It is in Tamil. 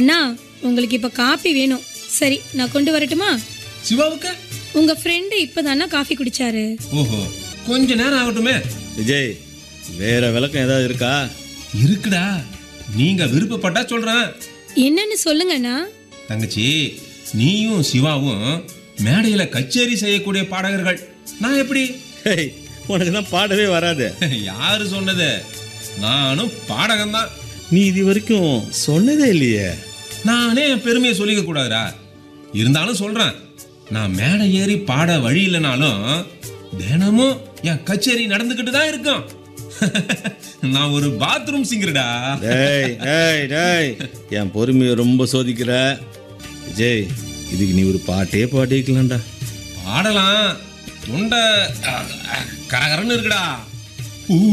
அண்ணா உங்களுக்கு இப்ப காபி வேணும் சரி நான் கொண்டு வரட்டுமா சிவாவுக்கு உங்க ஃப்ரெண்டு இப்பதானா காஃபி குடிச்சாரு ஓஹோ கொஞ்ச நேரம் ஆகட்டுமே விஜய் வேற விளக்கம் ஏதாவது இருக்கா இருக்குடா நீங்க விருப்பப்பட்டா சொல்றேன் என்னன்னு சொல்லுங்க அண்ணா தங்கச்சி நீயும் சிவாவும் மேடையில கச்சேரி செய்யக்கூடிய பாடகர்கள் நான் எப்படி ஹேய் உனக்கு தான் பாடவே வராது யாரு சொன்னது நானும் பாடகன் தான் நீ இது வரைக்கும் சொன்னதே இல்லையே நானே என் பெருமையை சொல்லிக்க கூடாதுடா இருந்தாலும் சொல்றேன் நான் மேடை ஏறி பாட வழி இல்லைனாலும் தினமும் என் கச்சேரி நடந்துக்கிட்டு தான் இருக்கும் நான் ஒரு பாத்ரூம் சிங்கர்டா டேய் டேய் டேய் என் பொறுமையை ரொம்ப சோதிக்கிற விஜய் இதுக்கு நீ ஒரு பாட்டே பாடிக்கலாம்டா பாடலாம் தொண்டை அஹ், அஹ், கரகரன்னு இருக்குடா ஊ